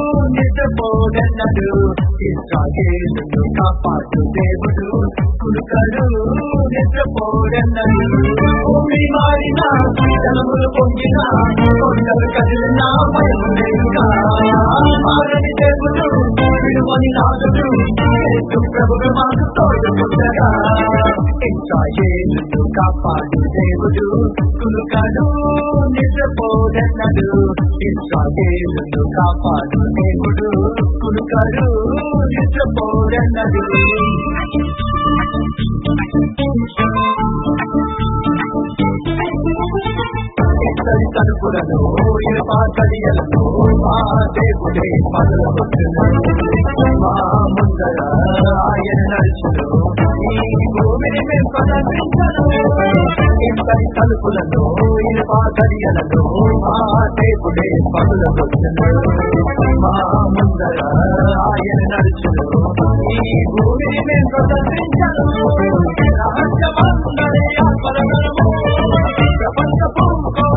నిద్రపోదన్నడు ఇస్రాయేలును కాపాడు దేవుడు కురుకడు నిద్రపోదన్నడు భూమి మారిన జలములు పొంగిన కొండలు కదిలిన భయము లేదుగా మారని దేవుడు విడువని నాదుడు యేసు ప్రభువు మాకు తోడుకుండగా ఇస్రాయేలును కాపాడు దేవుడు కురుకడు నిద్రపోదన్నడు ఇస్రాయేలును కాపాడు దేవుడు కురుకడు నిద్రపోదన్నడు ఇద్దరి తలుపులను ఇరవా కడియలను మా దేవుడే మొదలవచ్చును మా ముందర ఆయన నడుచును ఈ భూమిని మేము ప్రదర్శించను ఇద్దరి తలుపులను ఇరవా కడియలను మా దేవుడే మొదలవచ్చును మా ముందర ఆయన నడుచును ఈ భూమిని మేము ప్రదర్శించను రహస్యమందరే ఆత్మలను ప్రపంచపు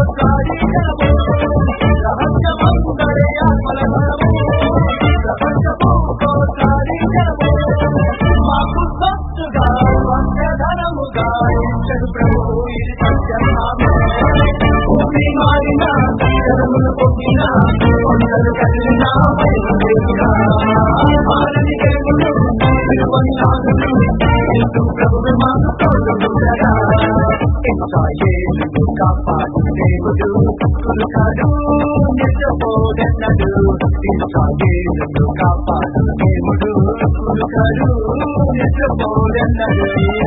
కాపాడు దేవుడు కులకాడు నిద్రపోదన్నడు ఇస్రాయేలును కాపాడు దేవుడు కులకాడు నిద్రపోదన్నడు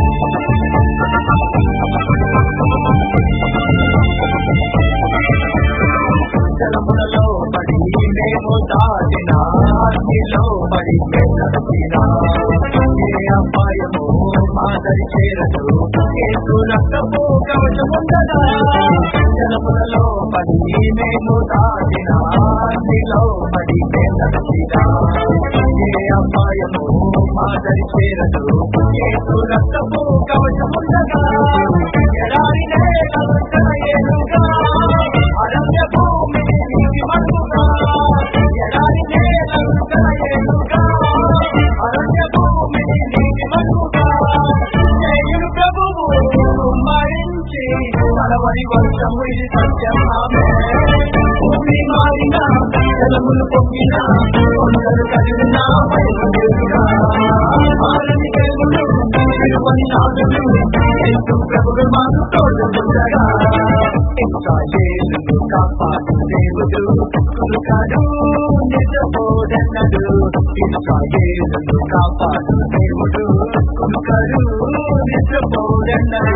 జలములలో పడి మేము దాటిన అగ్నిలో పడి నడిచిన ఏ అపాయము మాదరి చేరదు ఏసు రక్తము కవచముండగా జలములలో పడి మేము దాటిన అగ్నిలో పడి నడిచిన ఏ అపాయము మాదరి చేరదు ఏసు రక్తము కవచముండగా ఎడారి నేల ఏనుగా అరణ్య భూమి నీటి మడుగుగా ఎడారి నేల ఏనుగా అరణ్య భూమి నీటి మడుగుగా జయుడు ప్రభువు మరించి తలవరి వర్షము ఇది సత్యమామే భూమి మారిన జలములు పొంగిన కొండలు కదిలిన బయలుదేరుగా మారని దేవుడు విలువని నాదుడు యేసు ప్రభువు మాకు తోడుకుండగా ఇస్రాయేలును కాపాడు దేవుడు కులుకాడు నిద్రపోదన్నడు ఇస్రాయేలును కాపాడు దేవుడు కులుకాడు నిద్రపోదన్నడు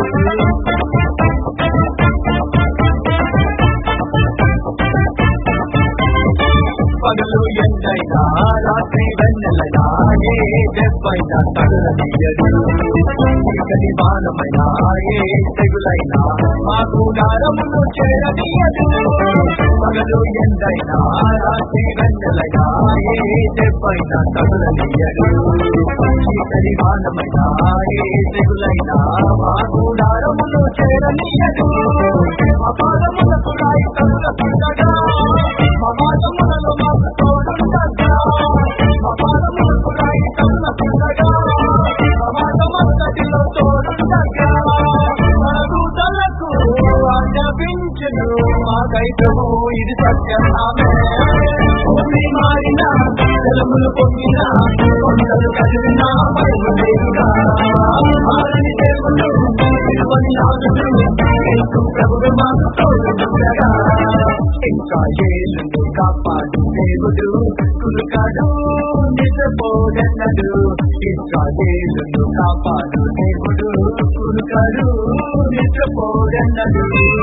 పగలు ఎండైనా రాత్రి వెన్నెలైనా ఏ దెబ్బైనా తగలనీయడు చీకటి బాణమైనా ఏ తెగులైనా మాకు దారమును చేరనీయదు పగలు ఎండైనా రాత్రి వెన్నెలైనా ఏ దెబ్బైనా తగలనీయడు చీకటి బాణమైనా ఏ తెగులైనా మాకు దారమును చేరనీయదు అపారములకు రాయి తగులకుండగా మమాదములలో మాకు తోడుండగా మమాదములకు రాయి తగులకుండగా మమాదమంతటిలో తోడుండగా మన దూతలకు ఆజ్ఞాపించును మా కైకము ఇది సత్యనామే భూమి మారిన జలములు పొంగిన కొండలు కదిలిన బయలుదేరుగా మారని దేవుడు విలువని నాదుడు యేసు ప్రభువు మాకు తోడుండగా ఇస్రాయేలును కాపాడు దేవుడు కులుకాడు నిద్రపోదన్నడు ఇస్రాయేలును కాపాడు దేవుడు కులుకాడు నిద్రపోదన్నడు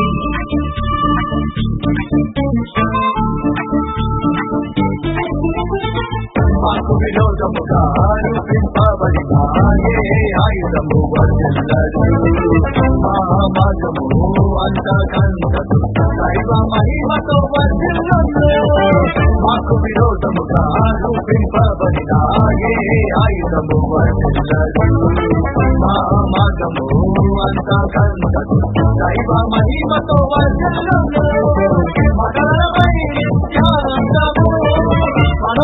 మాకు విరోధముగా రూపింపబడిన ఏ ఆయుధము వర్తిల్లదు మా మార్గము అంతకంతకు దైవ మహిమతో వర్తిల్లదు మాకు విరోధముగా రూపింపబడిన ఏ ఆయుధము వర్తిల్లదు మా మార్గము అంతకంతకు దైవ మహిమతో వర్తిల్లదు మకరమై నిత్యానందము మన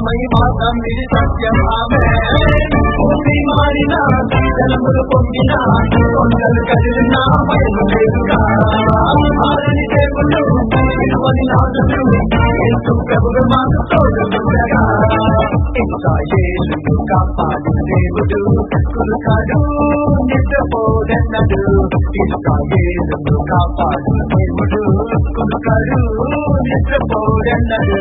నిజమై మాత్రం ఇది సత్యం ఆమె భూమి మారిన జలములు పొంగిన కొండలు కదిలిన భయము లేదుగా మారని దేవుడు విలువని నాదుడు యేసు ప్రభువు మాకు తోడుగా ఇస్రాయేలును కాపాడు దేవుడు కురుకాడు నిద్రపోదన్నడు ఇస్రాయేలును కాపాడు దేవుడు కురుకాడు నిద్రపోదన్నడు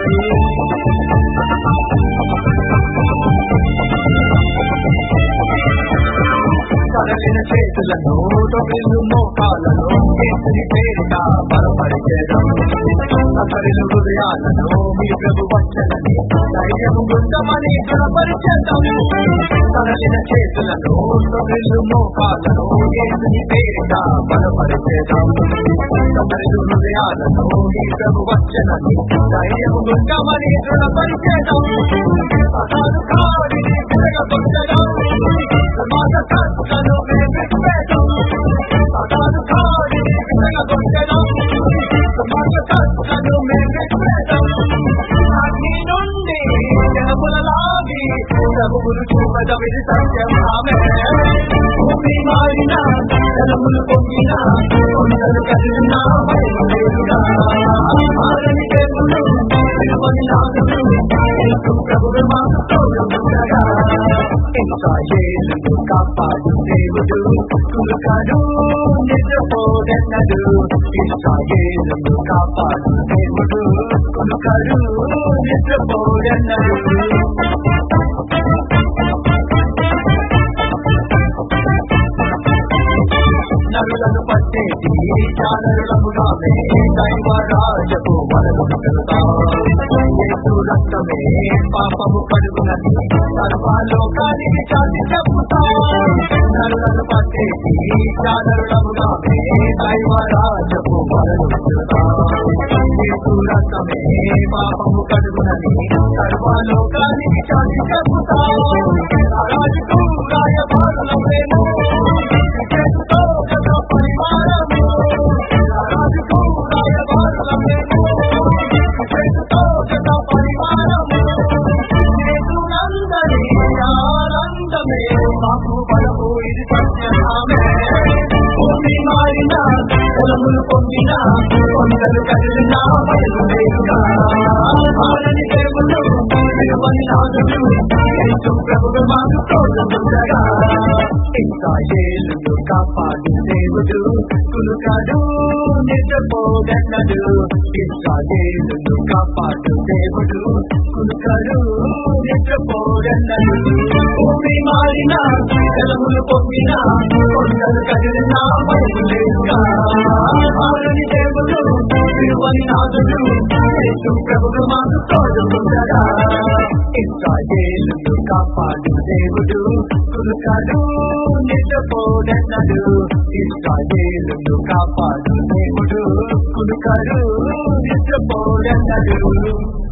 కదలిన చేతులను తొమ్మిది మోకాలను కేసరి పేరిట బలపరిచేదం అసలు హృదయాలను మీ ప్రభు వచ్చనని ధైర్యము గుండమని గుణపరిచేద్దాం కదలిన చేతులను తొమ్మిది మోకాలను కేసరి పేరిట బలపరిచేదం అసలు హృదయాలను మీ ప్రభు వచ్చనని ధైర్యము గుండమని గుణపరిచేద్దాం అసలు కాడిని తిరగబట్టడం మాట కట్టను వేపెట్టడం అసలు కాడిని తిరగబట్టడం మాట కట్టను వేపెట్టడం అగ్ని నుండి జనముల లాగి ప్రభువులు చూపదవిది సత్యం ఆమె భూమి మారిన జనములు పొంగిన కొండలు కదిలిన భయము లేదుగా మారని దేవుడు విలువని నాదుడు యేసు ప్రభువు మాకు తోడుగా ఇస్రాయేలును కాపాడు దేవుడు కురుకాడు నిద్రపోదన్నడు ఇస్రాయేలును కాపాడు దేవుడు కురుకాడు నిద్రపోదన్నడు నరులను పట్టేసి చానరులముగానే దైవరాజపు వరలు యేసు రక్తమే పాపము కడుగునని సర్వలోకానికి చాటి చెప్పుతా నరులను పట్టేసి చానరులముగానే దైవరాజపు వరలు యేసు రక్తమే పాపము కడుగునని సర్వలోకానికి చాటి చెప్పుతా రాజుకు రాయబారులమేమో చేతుతో కథ పరివారము రాజుకు రాయబారులమేమో చేతుతో కథ పరివారము చేతులందరి ఆనందమే మాకు బలము ఇది సత్యనామే భూమి మారిన జలములు పొందిన కొండలు కదిలిన బయలు లేదుగా మారని దేవుడు విలువని నాదుడు యేసు ప్రభువు మాకు తోడుగా ఇస్రాయేలును కాపాడు దేవుడు కులుకాడు నిద్రపోగన్నడు ఇస్రాయేలును కాపాడు దేవుడు కులుకాడు నిద్రపోగన్నడు భూమి మారిన జలములు పొంగిన కొండలు కదిలిన భయము లేదుగా మారని దేవుడు విలువని నాదుడు యేసు ప్రభువు మాకు తోడుగా ఇస్రాయేలును కాపాడు దేవుడు కురుకాడు నిద్రపోదన్నడు ఇస్రాయేలును కాపాడు దేవుడు కురుకాడు నిద్రపోదన్నడు